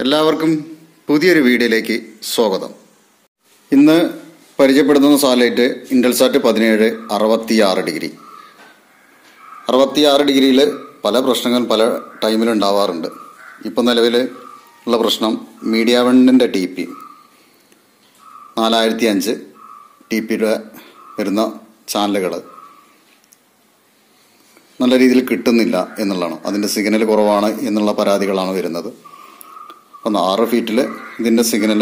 എല്ലാവർക്കും പുതിയൊരു വീഡിയോയിലേക്ക് സ്വാഗതം ഇന്ന് പരിചയപ്പെടുത്തുന്ന സാറ്റലൈറ്റ് ഇൻഡൽസാറ്റ് പതിനേഴ് അറുപത്തിയാറ് ഡിഗ്രി അറുപത്തിയാറ് ഡിഗ്രിയിൽ പല പ്രശ്നങ്ങൾ പല ടൈമിൽ ഉണ്ടാവാറുണ്ട് ഇപ്പം നിലവിൽ ഉള്ള പ്രശ്നം മീഡിയ വണ്ണിൻ്റെ ടി പി നാലായിരത്തി അഞ്ച് ടി പിയുടെ വരുന്ന ചാനലുകൾ നല്ല രീതിയിൽ കിട്ടുന്നില്ല എന്നുള്ളതാണ് അതിൻ്റെ സിഗ്നൽ കുറവാണ് എന്നുള്ള പരാതികളാണ് വരുന്നത് അപ്പം ആറ് ഫീറ്റിൽ ഇതിൻ്റെ സിഗ്നൽ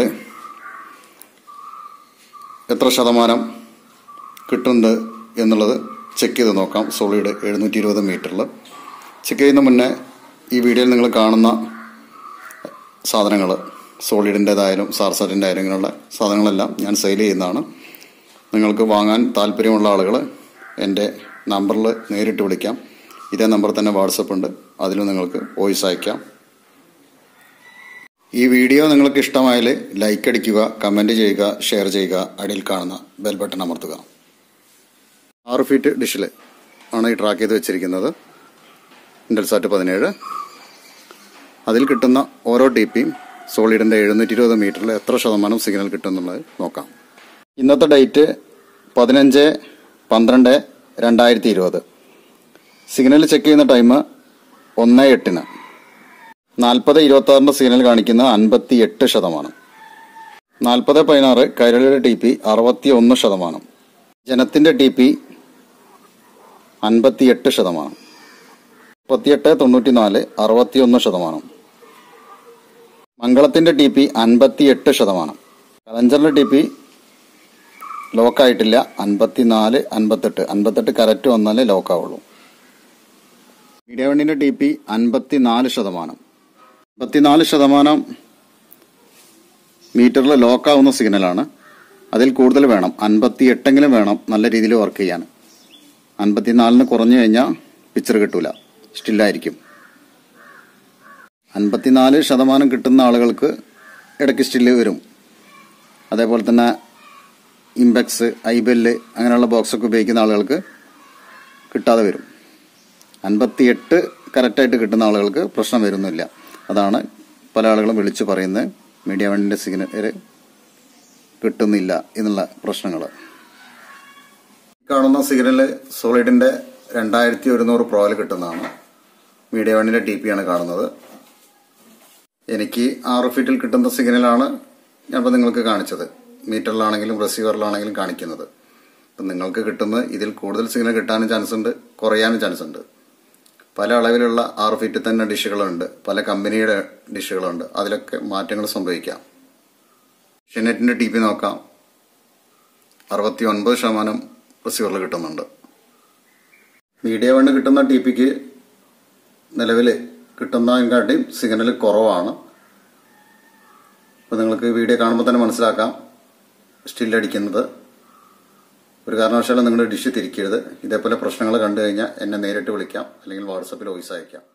എത്ര ശതമാനം കിട്ടുന്നുണ്ട് എന്നുള്ളത് ചെക്ക് ചെയ്ത് നോക്കാം സോളിഡ് എഴുന്നൂറ്റി ഇരുപത് മീറ്ററിൽ ചെക്ക് ചെയ്യുന്ന മുന്നേ ഈ വീഡിയോയിൽ നിങ്ങൾ കാണുന്ന സാധനങ്ങൾ സോളിഡിൻ്റേതായാലും സാർസറ്റിൻ്റെ ആയാലും ഇങ്ങനെയുള്ള സാധനങ്ങളെല്ലാം ഞാൻ സെയിൽ ചെയ്യുന്നതാണ് നിങ്ങൾക്ക് വാങ്ങാൻ താല്പര്യമുള്ള ആളുകൾ എൻ്റെ നമ്പറിൽ നേരിട്ട് വിളിക്കാം ഇതേ നമ്പർ തന്നെ വാട്സപ്പ് ഉണ്ട് അതിലും നിങ്ങൾക്ക് വോയിസ് അയക്കാം ഈ വീഡിയോ നിങ്ങൾക്ക് ഇഷ്ടമായാൽ ലൈക്ക് അടിക്കുക കമൻറ്റ് ചെയ്യുക ഷെയർ ചെയ്യുക അടിയിൽ കാണുന്ന ബെൽ ബട്ടൺ അമർത്തുക ആറ് ഫീറ്റ് ഡിഷിൽ ആണ് ഈ ട്രാക്ക് ചെയ്ത് വെച്ചിരിക്കുന്നത് ഇൻഡൽസാറ്റ് പതിനേഴ് അതിൽ കിട്ടുന്ന ഓരോ ടി പിയും സോളിഡിൻ്റെ എഴുന്നൂറ്റി ഇരുപത് മീറ്ററിൽ എത്ര ശതമാനം സിഗ്നൽ കിട്ടുമെന്നുള്ളത് നോക്കാം ഇന്നത്തെ ഡേറ്റ് പതിനഞ്ച് പന്ത്രണ്ട് രണ്ടായിരത്തി ഇരുപത് സിഗ്നൽ ചെക്ക് ചെയ്യുന്ന ടൈം ഒന്ന് എട്ടിന് നാൽപ്പത് ഇരുപത്തി സിഗ്നൽ കാണിക്കുന്ന അൻപത്തി എട്ട് ശതമാനം നാൽപ്പത് പതിനാറ് കൈരളിയുടെ ടി പി അറുപത്തി ഒന്ന് ശതമാനം ജനത്തിന്റെ ടി പി അൻപത്തി എട്ട് ശതമാനം മുപ്പത്തിയെട്ട് തൊണ്ണൂറ്റി നാല് അറുപത്തി ഒന്ന് ശതമാനം മംഗളത്തിന്റെ ടി പി അൻപത്തി എട്ട് ശതമാനം കലഞ്ചറിന്റെ ടി പി ലോക്കായിട്ടില്ല അൻപത്തിനാല് അൻപത്തെട്ട് അൻപത്തെട്ട് കറക്റ്റ് വന്നാലേ ലോക്കാവുള്ളൂ മീഡിയ വണ്ണിന്റെ ടി പി അൻപത്തിനാല് ശതമാനം അൻപത്തിനാല് ശതമാനം മീറ്ററിൽ ലോക്കാവുന്ന സിഗ്നലാണ് അതിൽ കൂടുതൽ വേണം അൻപത്തി എട്ടെങ്കിലും വേണം നല്ല രീതിയിൽ വർക്ക് ചെയ്യാൻ അൻപത്തിനാലിന് കുറഞ്ഞു കഴിഞ്ഞാൽ പിക്ചർ കിട്ടൂല സ്റ്റില്ലായിരിക്കും അൻപത്തിനാല് ശതമാനം കിട്ടുന്ന ആളുകൾക്ക് ഇടയ്ക്ക് സ്റ്റില്ല് വരും അതേപോലെ തന്നെ ഇംബെക്സ് ഐബെല്ല് അങ്ങനെയുള്ള ബോക്സൊക്കെ ഉപയോഗിക്കുന്ന ആളുകൾക്ക് കിട്ടാതെ വരും അൻപത്തിയെട്ട് കറക്റ്റായിട്ട് കിട്ടുന്ന ആളുകൾക്ക് പ്രശ്നം വരുന്നില്ല അതാണ് പല ആളുകളും വിളിച്ചു പറയുന്നത് മീഡിയ വണ്ണിൻ്റെ സിഗ്നൽ കിട്ടുന്നില്ല എന്നുള്ള പ്രശ്നങ്ങൾ കാണുന്ന സിഗ്നൽ സോളിഡിൻ്റെ രണ്ടായിരത്തി ഒരുന്നൂറ് പ്രോയിൽ കിട്ടുന്നതാണ് മീഡിയ വണ്ണിൻ്റെ ടി പി ആണ് കാണുന്നത് എനിക്ക് ആറ് ഫീറ്റിൽ കിട്ടുന്ന സിഗ്നലാണ് ഞാനിപ്പോൾ നിങ്ങൾക്ക് കാണിച്ചത് മീറ്ററിലാണെങ്കിലും റിസീവറിലാണെങ്കിലും കാണിക്കുന്നത് അപ്പം നിങ്ങൾക്ക് കിട്ടുന്ന ഇതിൽ കൂടുതൽ സിഗ്നൽ കിട്ടാനും ചാൻസ് ഉണ്ട് കുറയാനും ചാൻസ് ഉണ്ട് പല അളവിലുള്ള ആറ് ഫീറ്റിൽ തന്നെ ഡിഷുകളുണ്ട് പല കമ്പനിയുടെ ഡിഷുകളുണ്ട് അതിലൊക്കെ മാറ്റങ്ങൾ സംഭവിക്കാം ഷെനെറ്റിന്റെ ടി പി നോക്കാം അറുപത്തി ഒൻപത് ശതമാനം റിസീവറിൽ കിട്ടുന്നുണ്ട് മീഡിയ വണ്ണ് കിട്ടുന്ന ടി പിക്ക് നിലവിൽ കിട്ടുന്നതിനെക്കാട്ടിയും സിഗ്നൽ കുറവാണ് അപ്പോൾ നിങ്ങൾക്ക് വീഡിയോ കാണുമ്പോൾ തന്നെ മനസ്സിലാക്കാം സ്റ്റില്ലടിക്കുന്നത് ഒരു കാരണവശാലും നിങ്ങളുടെ ഡിഷ് തിരിക്കരുത് ഇതേപോലെ പ്രശ്നങ്ങൾ കണ്ടു കഴിഞ്ഞാൽ എന്നെ നേരിട്ട് വിളിക്കാം അല്ലെങ്കിൽ വാട്സപ്പിൽ വോയിസ് അയക്കാം